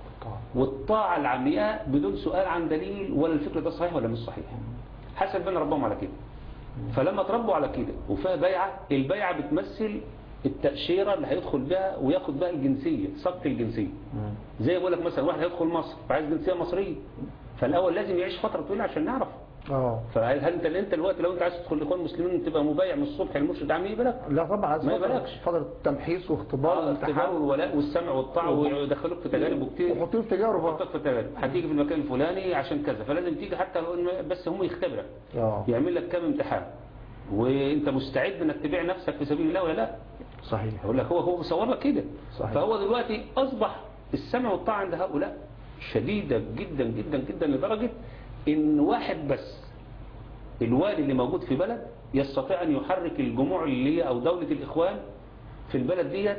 والطاعة العمياء بدون سؤال عن دليل ولا الفكر ده صحيح ولا مش صحيح حسن بن ربهم على كده فلما تربوا على كده وفيها بيعة البيعة بتمثل التأشيرة اللي هيدخل بها وياخد بها الجنسية صك الجنسية زي ما بقول لك مثلا واحد هيدخل مصر فعايز جنسية مصرية فالأول لازم يعيش فترة طويلة عشان نعرف اه فهل هل انت انت دلوقتي لو انت عايز تدخل الاخوان المسلمين تبقى مبايع من الصبح المرشد عام يقبلك لا طبعا عايز ما فترة- يبالغش. فتره تمحيص واختبار الاختبار وامتحان والولاء والسمع والطاعة ويدخلوك في تجارب كتير وحطوه في تجارب حطك في تجارب هتيجي في المكان الفلاني عشان كذا فلازم تيجي حتى لو إن- بس هم يختبرك اه يعمل لك كام امتحان وانت مستعد انك تبيع نفسك في سبيل الله ولا لا صحيح يقول لك هو هو بيصور لك كده صحيح. فهو دلوقتي اصبح السمع والطاعه عند هؤلاء شديده جدا جدا جدا لدرجه ان واحد بس الوالي اللي موجود في بلد يستطيع ان يحرك الجموع اللي هي او دوله الاخوان في البلد ديت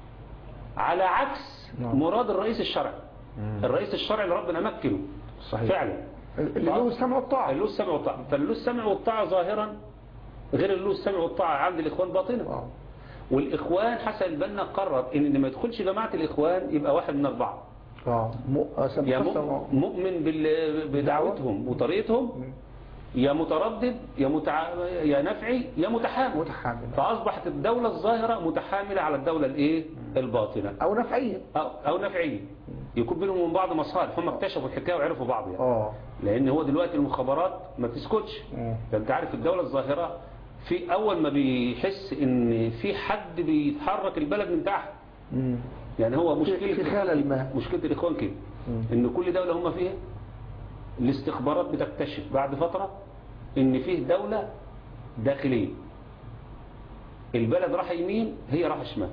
على عكس نعم. مراد الرئيس الشرعي الرئيس الشرعي اللي ربنا مكنه صحيح. فعلا اللي له السمع والطاعه اللي له السمع والطاعة فاللي له السمع والطاعة ظاهرا غير اللي له السمع والطاعة عند الإخوان باطنا اه والإخوان حسن البنا قرر إن اللي ما يدخلش جماعة الإخوان يبقى واحد من أربعة اه م- آه، سمع- يا سمع- مؤ- مؤمن بال- بدعوتهم وطريقتهم يا متردد يا متع... يا نفعي يا متحامل متحامل فأصبحت الدولة الظاهرة متحاملة على الدولة الإيه الباطنة او نفعيه أو, أو نفعية يكون بينهم وبين بعض مصالح هم اكتشفوا الحكاية وعرفوا بعض يعني اه لان هو دلوقتي المخابرات ما بتسكتش مم. ده انت عارف الدولة الظاهرة في اول ما بيحس ان في حد بيتحرك البلد من تحت مم. يعني هو مشكلة في خلل ما. مشكلة الاخوان كده مم. ان كل دولة هم فيها الاستخبارات بتكتشف بعد فترة ان فيه دولة داخلية البلد راح يمين هي راح شمال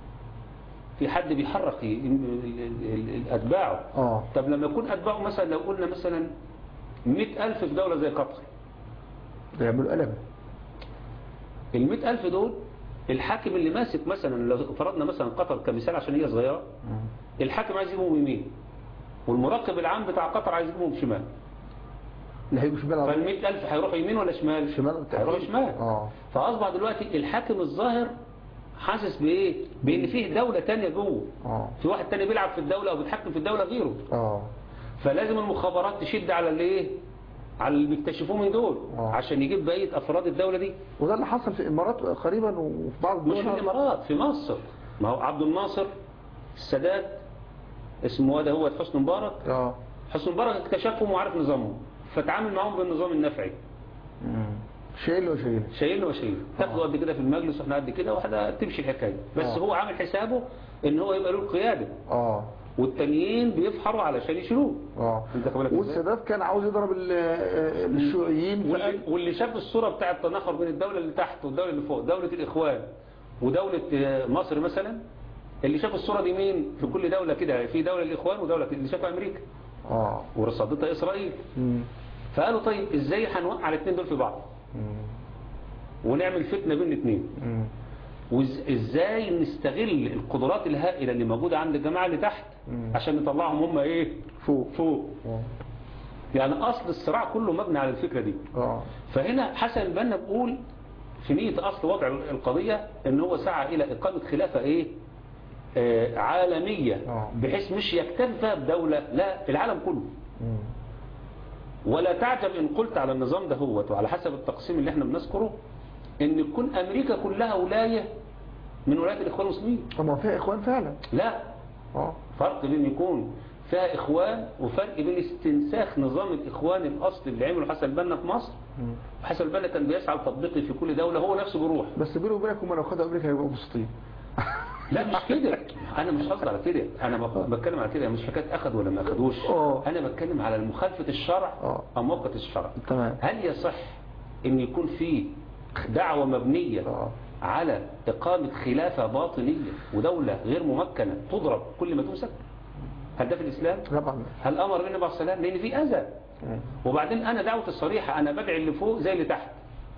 في حد بيحرك ي- ال- ال- ال- اتباعه اه طب لما يكون أتباعه مثلا لو قلنا مثلا مئة ألف في دولة زي قطر ده يعملوا قلم ال 100000 دول الحاكم اللي ماسك مثلا لو فرضنا مثلا قطر كمثال عشان هي صغيرة مم. الحاكم عايز يجيبهم يمين والمراقب العام بتاع قطر عايز يجيبهم شمال اللي هيجوا شمال على فال 100000 هيروحوا يمين ولا شمال؟ شمال بالتأكيد. هيروحوا شمال اه فأصبح دلوقتي الحاكم الظاهر حاسس بإيه؟ بإن فيه دولة تانية جوه اه في واحد تاني بيلعب في الدولة أو بيتحكم في الدولة غيره اه فلازم المخابرات تشد على الايه على اللي بيكتشفوه من دول آه. عشان يجيب بقيه افراد الدوله دي وده اللي حصل في الامارات قريبا وفي بعض مش الدول في الامارات في مصر ما هو عبد الناصر السادات اسمه ده هو حسني مبارك اه حسني مبارك اكتشفهم وعارف نظامهم فتعامل معاهم بالنظام النفعي مم. شايل وشايل شايلنا وشايل تاخده قد كده في المجلس واحنا قد كده واحده تمشي الحكايه بس آه. هو عامل حسابه ان هو يبقى له القياده اه والتانيين بيفحروا علشان يشيلوه اه انت خد بالك ازاي؟ والسادات كان عاوز يضرب ال- آه، الشيوعيين واللي, فقال واللي شاف الصورة بتاعة التناحر بين الدولة اللي تحت والدولة اللي فوق دولة الإخوان ودولة آه، مصر مثلا اللي شاف الصورة دي مين في كل دولة كده في دولة الإخوان ودولة اللي شافها أمريكا اه ورصدتها إسرائيل مم. فقالوا طيب إزاي هنوقع الاثنين دول في بعض مم. ونعمل فتنة بين الاثنين مم. وإزاي نستغل القدرات الهائلة اللي موجودة عند الجماعة اللي تحت مم. عشان نطلعهم هم إيه فوق فوق اه يعني أصل الصراع كله مبني على الفكرة دي اه فهنا حسن البنا بيقول في نية أصل وضع القضية ان هو سعى إلى إقامة خلافة إيه آه عالمية آه. بحيث مش يكتفى بدولة لا العالم كله مم. ولا تعجب إن قلت على النظام ده هو وعلى حسب التقسيم اللي احنا بنذكره إن تكون أمريكا كلها ولاية من ولايات الإخوان المسلمين طب ما هو فيها اخوان فعلا لا اه فرق بين يكون فيها إخوان وفرق بين استنساخ نظام الإخوان الأصلي اللي عمله حسن البنا في مصر مم. حسن البنا كان بيسعى لتطبيقه في كل دولة هو نفسه بيروح بس بيني وبينك هم لو خدوا امريكا هيبقوا مبسوطين لا مش كده انا مش قصدي على كده انا بق- بتكلم على كده مش حكايه اخد ولا ما اخدوش آه. انا بتكلم على مخالفه الشرع آه. او موقف الشرع تمام هل يصح ان يكون في دعوه مبنيه اه على اقامه خلافه باطنيه ودوله غير ممكنه تضرب كل ما تمسك هل ده في الاسلام طبعا هل امر النبي عليه الصلاه والسلام لان في اذى مم. وبعدين انا دعوتي الصريحه انا بدعي اللي فوق زي اللي تحت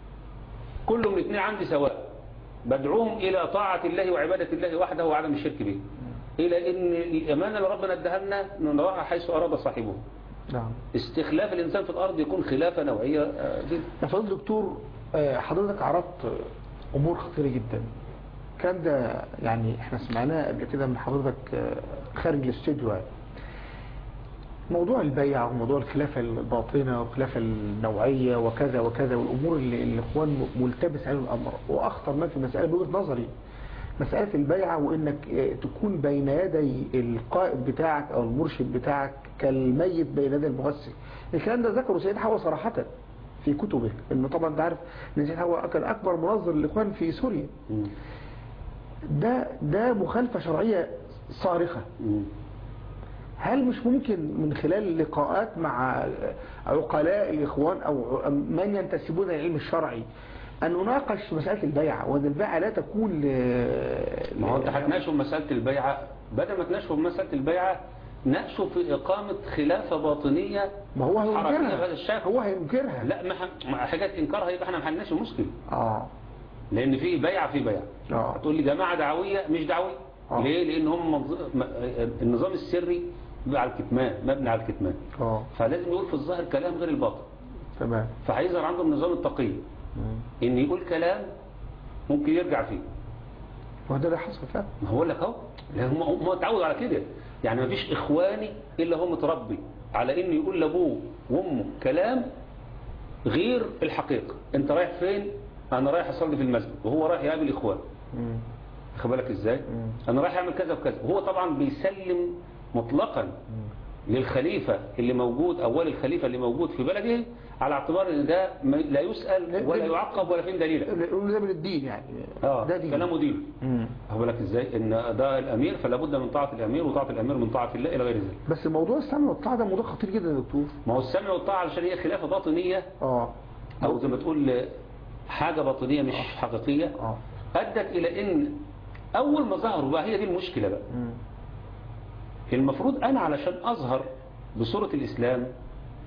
كل من الاثنين عندي سواء بدعوهم الى طاعه الله وعباده الله وحده وعدم الشرك به الى ان الامانه اللي ربنا اداها لنا نراها حيث اراد صاحبه نعم استخلاف الانسان في الارض يكون خلافه نوعيه آه، جدا يا فضل دكتور آه، حضرتك عرضت آه، امور خطيره جدا الكلام ده يعني احنا سمعناه قبل كده من حضرتك آه، خارج الاستوديو يعني. موضوع البيع وموضوع الخلافة الباطنة والخلافة النوعية وكذا وكذا والأمور اللي اللي الإخوان م- ملتبس عليهم الأمر وأخطر ما في المسألة بوجهة نظري مسألة البيعة وإنك آه، تكون بين يدي القائد بتاعك أو المرشد بتاعك كالميت بين يدي المغسل الكلام ده ذكره سيد حوا صراحة في كتبه إنه طبعا أنت عارف إن سيد حوا كان أكبر منظر للإخوان في سوريا مم. ده ده مخالفة شرعية صارخة مم. هل مش ممكن من خلال لقاءات مع عقلاء الإخوان أو من ينتسبون للعلم الشرعي أن نناقش مسألة البيعة وأن البيعة لا تكون ل... ما هو انت هتناقشوا مساله البيعه بدل ما تناقشوا مساله البيعه ناقشوا في اقامه خلافه باطنيه ما هو حركيه بهذا هينكرها الشكل هو هينكرها لا ما ح- ما حاجات انكارها يبقى احنا ما حلناش المشكله آه لان في بيعه في بيعه آه. هتقول لي جماعه دعويه مش دعويه آه. ليه لان هم منظ- م- النظام السري بيبقى على الكتمان مبني على الكتمان آه فلازم يقول في الظاهر كلام غير الباطن تمام فهيظهر عندهم نظام التقي مم. ان يقول كلام ممكن يرجع فيه وده اللي حصل فعلا ما هو لك اهو لا هم هم اتعودوا على كده يعني ما فيش اخواني الا هو متربي على انه يقول لابوه وامه كلام غير الحقيقه انت رايح فين انا رايح اصلي في المسجد وهو رايح يقابل اخوان مم. خد بالك ازاي مم. انا رايح اعمل كذا وكذا وهو طبعا بيسلم مطلقا مم. للخليفه اللي موجود اول الخليفه اللي موجود في بلده على اعتبار ان ده ما- لا يسال ولا يعقب ولا فين دليل يقولوا ده من الدين يعني اه ده دين كلامه دين مم. خد بالك ازاي ان ده الامير فلا بد من طاعه الامير وطاعه الامير من طاعه الله الى غير ذلك بس موضوع السمع والطاعة ده موضوع خطير جدا يا دكتور ما هو السمع والطاعه علشان هي خلافه باطنيه اه او زي ما تقول حاجه باطنيه مش حقيقيه اه ادت الى ان اول ما ظهروا بقى هي دي المشكله بقى مم. المفروض انا علشان اظهر بصوره الاسلام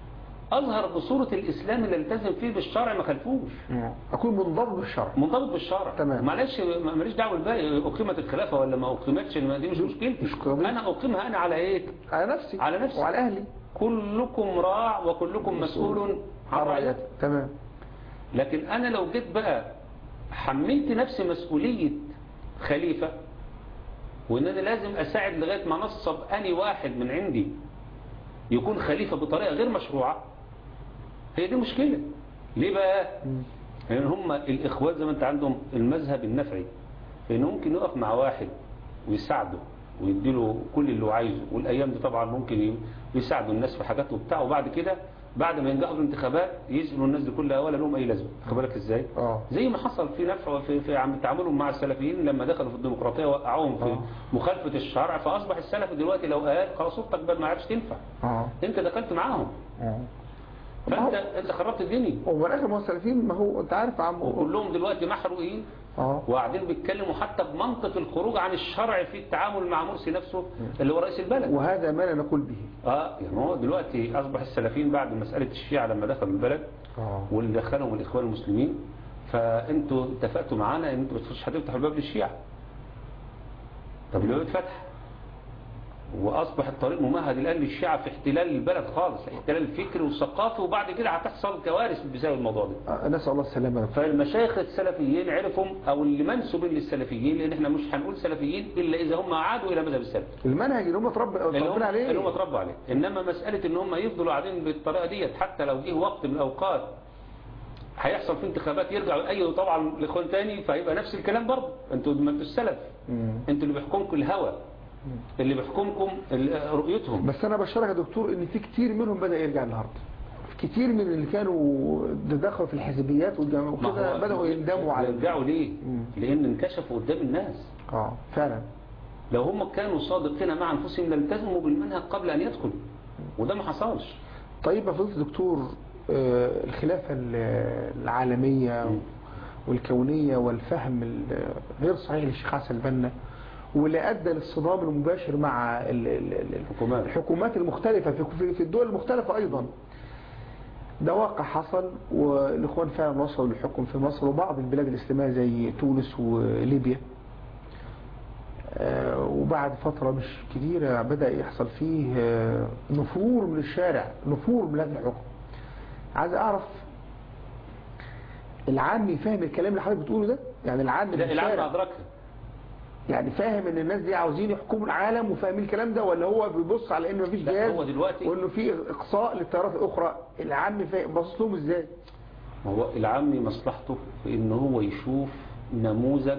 أظهر بصورة الإسلام اللي التزم فيه بالشرع ما خلفوش مم. اكون منضبط بالشرع منضبط بالشرع تمام. معلش ما- ماليش دعوه بالباقي اقيمت الخلافه ولا ما اقيمتش ما دي مش مشكلتي مش قضية. انا اقيمها انا على ايه على نفسي على نفسي. وعلى اهلي كلكم راع وكلكم مسؤول عن رعيته تمام لكن انا لو جيت بقى حملت نفسي مسؤوليه خليفه وان انا لازم اساعد لغايه ما نصب اني واحد من عندي يكون خليفه بطريقه غير مشروعه هي دي مشكله ليه بقى مم. لان هم الاخوات زي ما انت عندهم المذهب النفعي فانه ممكن يقف مع واحد ويساعده ويديله كل اللي هو عايزه والايام دي طبعا ممكن ي- يساعدوا الناس في حاجات وبتاع وبعد كده بعد ما ينجحوا في الانتخابات يسالوا الناس دي كلها ولا لهم اي لازمه خد بالك ازاي اه زي ما حصل في نفع في, في عم تعاملهم مع السلفيين لما دخلوا في الديمقراطيه وقعوهم في آه. مخالفه الشرع فاصبح السلفي دلوقتي لو قال خلاص صورتك بقى ما عادش تنفع اه انت دخلت معاهم اه فانت انت خربت الدنيا وفي الاخر ما هو السلفيين ما هو انت عارف يا عم وكلهم دلوقتي محروقين اه وقاعدين بيتكلموا حتى بمنطق الخروج عن الشرع في التعامل مع مرسي نفسه اللي هو رئيس البلد وهذا ما لا نقول به اه يعني هو دلوقتي اصبح السلفيين بعد مساله الشيعه لما دخلوا البلد اه واللي دخلهم الاخوان المسلمين فانتوا اتفقتوا معانا ان انتوا مش هتفتحوا الباب للشيعه طب الباب اتفتح واصبح الطريق ممهد الان للشيعه في احتلال البلد خالص احتلال فكري وثقافي وبعد كده هتحصل كوارث بسبب الموضوع ده آه، نسال الله السلامه فالمشايخ السلفيين عرفهم او اللي منسوبين للسلفيين لان احنا مش هنقول سلفيين الا اذا هم عادوا الى مذهب السلف المنهج اللي هم اتربى اللي هم اتربينا عليه اللي هم اتربوا عليه انما مساله ان هم يفضلوا قاعدين بالطريقه ديت حتى لو جه وقت من الاوقات هيحصل في انتخابات يرجعوا ايوه طبعا الاخوان تاني فهيبقى نفس الكلام برضه انتوا ما انتوا السلف مم. انتوا اللي بيحكمكم الهوى اللي بيحكمكم ال- رؤيتهم بس انا بشرك يا دكتور ان في كتير منهم بدا يرجع النهارده كتير من اللي كانوا دخلوا في الحزبيات والجامعة ما وكده هو بداوا يندموا على يرجعوا ليه؟ مم. لان انكشفوا قدام الناس اه فعلا لو هم كانوا صادقين مع انفسهم لالتزموا بالمنهج قبل ان يدخلوا وده ما حصلش طيب يا فضيله الدكتور آه، الخلافه ال- العالميه مم. والكونيه والفهم ال- غير صحيح للشيخ حسن البنا واللي ادى للصدام المباشر مع ال- ال- ال- الحكومات الحكومات المختلفة في- في في الدول المختلفة أيضا ده واقع حصل والإخوان فعلا وصلوا للحكم في مصر وبعض البلاد الإسلامية زي تونس وليبيا آه، وبعد فترة مش كبيرة بدأ يحصل فيه آه، نفور من الشارع نفور من هذا الحكم عايز أعرف العامي فاهم الكلام اللي حضرتك بتقوله ده يعني العامي لا من العام الشارع ادركها يعني فاهم ان الناس دي عاوزين يحكموا العالم وفاهمين الكلام ده ولا هو بيبص على ان مفيش لا، جهاز هو دلوقتي- وانه في اقصاء للتيارات الاخرى العام فاهم باصص لهم ازاي ما هو العام مصلحته في ان هو يشوف نموذج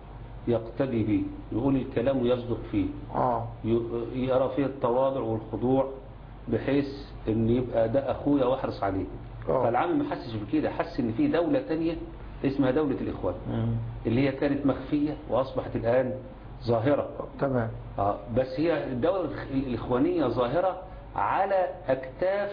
يقتدي به يقول الكلام ويصدق فيه اه ي- يرى فيه التواضع والخضوع بحيث ان يبقى ده اخويا واحرص عليه آه. فالعام ما حسش بكده حس ان في دولة تانية اسمها دولة الاخوان اللي هي كانت مخفية واصبحت الان ظاهرة تمام آه، بس هي الدولة الإخ- الإخوانية ظاهرة على أكتاف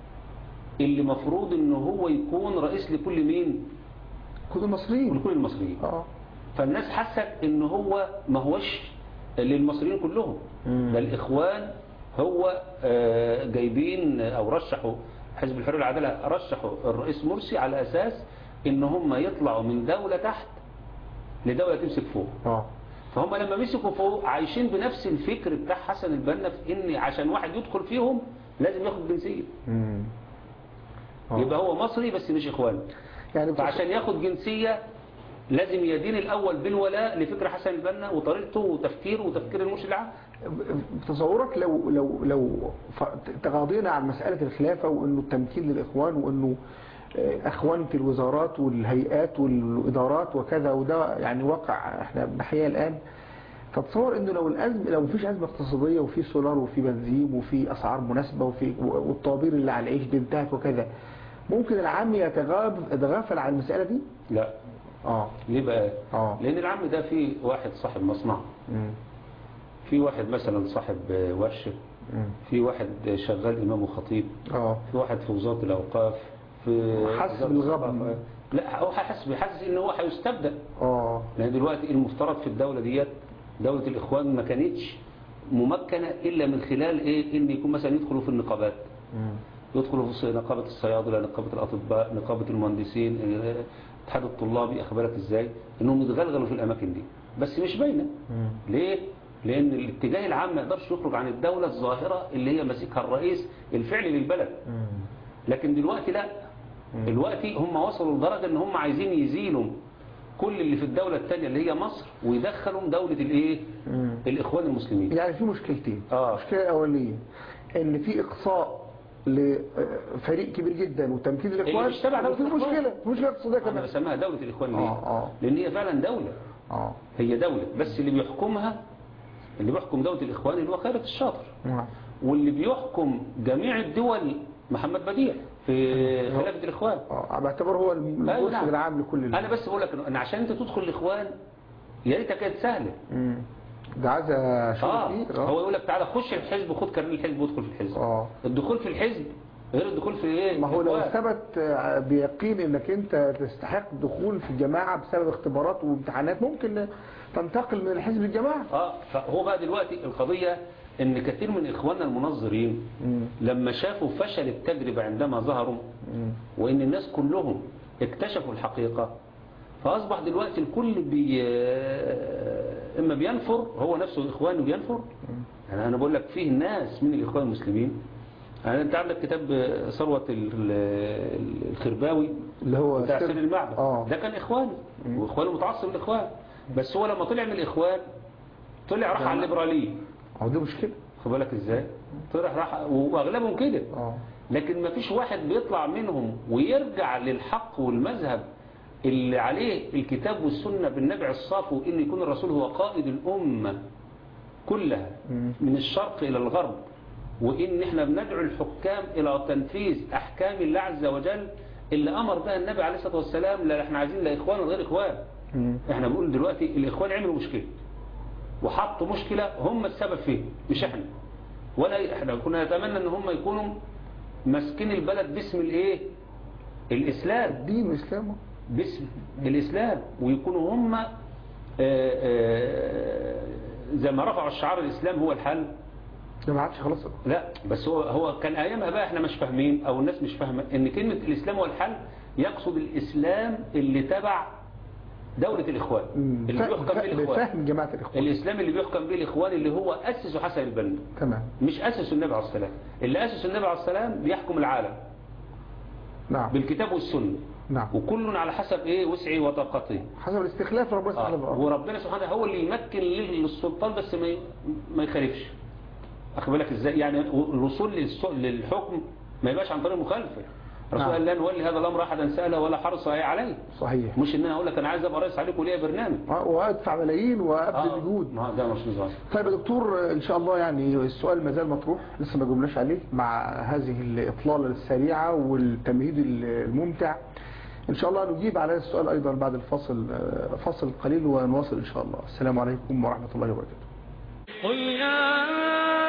اللي مفروض إن هو يكون رئيس لكل مين كل المصريين لكل المصريين اه فالناس حست إن هو ما هوش للمصريين كلهم مم. ده الإخوان هو آه، جايبين أو رشحوا حزب الحرية والعدالة رشحوا الرئيس مرسي على أساس إن هم يطلعوا من دولة تحت لدولة تمسك فوق اه فهم لما مسكوا فوق عايشين بنفس الفكر بتاع حسن البنا في ان عشان واحد يدخل فيهم لازم ياخد جنسيه مم. آه. يبقى هو مصري بس مش اخوان يعني بتص- فعشان ياخد جنسيه لازم يدين الاول بالولاء لفكر حسن البنا وطريقته وتفكيره وتفكير المرشد العام تصورك لو لو لو ف- تغاضينا عن مسألة الخلافة وانه التمكين للاخوان وانه آه، اخوانة الوزارات والهيئات والادارات وكذا وده يعني واقع احنا بنحياه الان تتصور انه لو الازمه لو مفيش ازمه اقتصاديه وفي سولار وفي بنزين وفي اسعار مناسبه وفي والطوابير اللي على العيش دي انتهت وكذا ممكن العام يتغاب- يتغافل عن المساله دي؟ لا اه ليه بقى اه لان العم ده فيه واحد صاحب مصنع مم. في واحد مثلا صاحب آه، ورشه مم. في واحد شغال امام وخطيب اه في واحد في وزاره الاوقاف في حاسس وزارة بالغبن. الثقافة. لا هو حاسس بيحسس ان هو هيستبدل اه لان دلوقتي المفترض في الدولة ديت دولة الاخوان ما كانتش ممكنة الا من خلال ايه ان يكون مثلا يدخلوا في النقابات مم. يدخلوا في نقابة الصيادلة نقابة الأطباء نقابة المهندسين آه، اتحاد الطلاب أخد بالك إزاي إنهم يتغلغلوا في الأماكن دي بس مش باينة ليه؟ لأن الاتجاه العام ما يقدرش يخرج عن الدولة الظاهرة اللي هي ماسكها الرئيس الفعلي للبلد لكن دلوقتي لا دلوقتي هم وصلوا لدرجة ان هم عايزين يزيلوا كل اللي في الدولة التانية اللي هي مصر ويدخلوا دولة الايه مم. الاخوان المسلمين يعني في مشكلتين آه. المشكله الاوليه ان في اقصاء لفريق كبير جدا وتمكين الاخوان مش تبع دولة وفي الإخوان. مشكله في مشكله اقتصاديه انا كمان بسميها دولة الاخوان ليه آه، آه. لان هي فعلا دولة اه هي دولة بس اللي بيحكمها اللي بيحكم دولة الاخوان اللي هو خيرت الشاطر نعم. واللي بيحكم جميع الدول محمد بديع في خلافة الاخوان اه بعتبر هو أيوة المرشد نعم. العام لكل ال- انا بس بقول لك ان عشان انت تدخل الاخوان يا ريتها كانت سهله مم. ده عايز شغل اه كتير هو يقول لك تعالى خش الحزب وخد كارنيه الحزب وادخل في الحزب اه الدخول في الحزب غير الدخول في ايه ما هو لو الإخوان. ثبت آه، بيقين انك انت تستحق الدخول في الجماعه بسبب اختبارات وامتحانات ممكن تنتقل من الحزب للجماعه اه فهو بقى دلوقتي القضيه ان كثير من اخواننا المنظرين مم. لما شافوا فشل التجربه عندما ظهروا مم. وان الناس كلهم اكتشفوا الحقيقه فاصبح دلوقتي الكل بي اما بينفر هو نفسه اخوانه بينفر يعني انا بقول لك فيه ناس من الاخوان المسلمين يعني انت عندك كتاب ثروه ال- ال- الخرباوي اللي هو بتاع سر- سر المعبد اه ده كان اخواني واخوانه متعصب للاخوان بس هو لما طلع من الاخوان طلع راح على الليبراليه هو دي مشكله خد بالك ازاي طلع راح واغلبهم كده اه لكن ما فيش واحد بيطلع منهم ويرجع للحق والمذهب اللي عليه الكتاب والسنة بالنبع الصافي وإن يكون الرسول هو قائد الأمة كلها مم. من الشرق إلى الغرب وإن إحنا بندعو الحكام إلى تنفيذ أحكام الله عز وجل اللي أمر بها النبي عليه الصلاة والسلام لا إحنا عايزين لا إخوان ولا غير إخوان مم. إحنا بنقول دلوقتي الإخوان عملوا مشكلة وحطوا مشكلة هم السبب فيه مش إحنا ولا إحنا كنا نتمنى إن هم يكونوا ماسكين البلد باسم الإيه الإسلام الدين والاسلام باسم الإسلام ويكونوا هم آه، آه، زي ما رفعوا الشعار الإسلام هو الحل ده ما عادش خلاص لا بس هو هو كان ايامها بقى احنا مش فاهمين او الناس مش فاهمه ان كلمه الاسلام والحل يقصد الاسلام اللي تبع دوله الاخوان مم. اللي ف- بيحكم ف- به الاخوان بفهم جماعه الاخوان الاسلام اللي بيحكم به الاخوان اللي هو اسسه حسن البنا تمام مش اسسه النبي عليه السلام اللي اسسه النبي عليه السلام بيحكم العالم نعم بالكتاب والسنه نعم وكل على حسب ايه وسعه وطاقته حسب الاستخلاف ربنا آه. سبحانه وتعالى وربنا سبحانه هو اللي يمكن لل- للسلطان بس ما ي- ما يخالفش اخد بالك ازاي يعني الوصول للس- للحكم ما يبقاش عن طريق مخالفه الرسول نعم. قال لا نولي هذا الامر احدا ساله ولا حرص عليه صحيح مش ان انا اقول لك انا عايز ابقى رئيس عليك وليا برنامج آه، وادفع ملايين وابذل آه، مجهود ما ده مش نظام طيب يا دكتور ان شاء الله يعني السؤال ما زال مطروح لسه ما جبناش عليه مع هذه الاطلاله السريعه والتمهيد الممتع ان شاء الله نجيب على هذا السؤال ايضا بعد الفصل آه، فصل قليل ونواصل ان شاء الله السلام عليكم ورحمه الله وبركاته قل يا